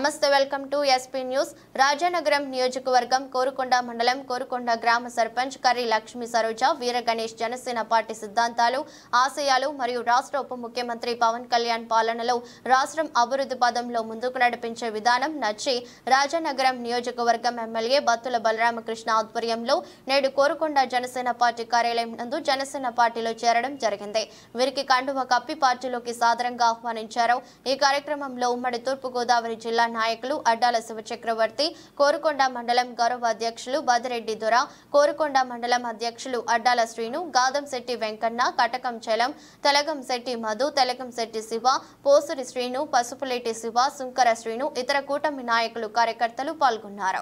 నమస్తే welcome to SP news Rajanagaram నియోజకవర్గం కోరుకొండ మండలం కోరుకొండ గ్రామ సర్పంచ్ కర్రి లక్ష్మీ సరోజ వీర గణేష్ జనసేన పార్టీ సిద్ధాంతాలు ఆశయాలు మరియు రాష్ట్ర ఉప ముఖ్యమంత్రి పవన్ కళ్యాణ్ పాలనలో రాష్ట్రం అభివృద్ధి పదంలో ముందుకు నడిపించే విధానం నచ్చి రాజానగరం నియోజకవర్గం ఎమ్మెల్యే బత్తుల బలరామకృష్ణ ఆధ్వర్యంలో నేడు కోరుకొండ జనసేన పార్టీ కార్యాలయం నందు జనసేన పార్టీలో చేరడం జరిగింది వీరికి కండువ కప్పి పార్టీలోకి సాదరంగా ఆహ్వానించారు ఈ కార్యక్రమంలో ఉమ్మడి తూర్పుగోదావరి జిల్లా నాయకులు అడ్డాల శివచక్రవర్తి కోరుకొండ మండలం గౌరవ అధ్యక్షులు బదిరెడ్డి దొర కోరుకొండ మండలం అధ్యక్షులు అడ్డాల శ్రీను గాదం శెట్టి వెంకన్న కటకం చలం తెలగం శెట్టి మధు తెలగం శెట్టి శివ పోసురి శ్రీను పసుపులేటి శివ సుంకర శ్రీను ఇతర కూటమి నాయకులు కార్యకర్తలు పాల్గొన్నారు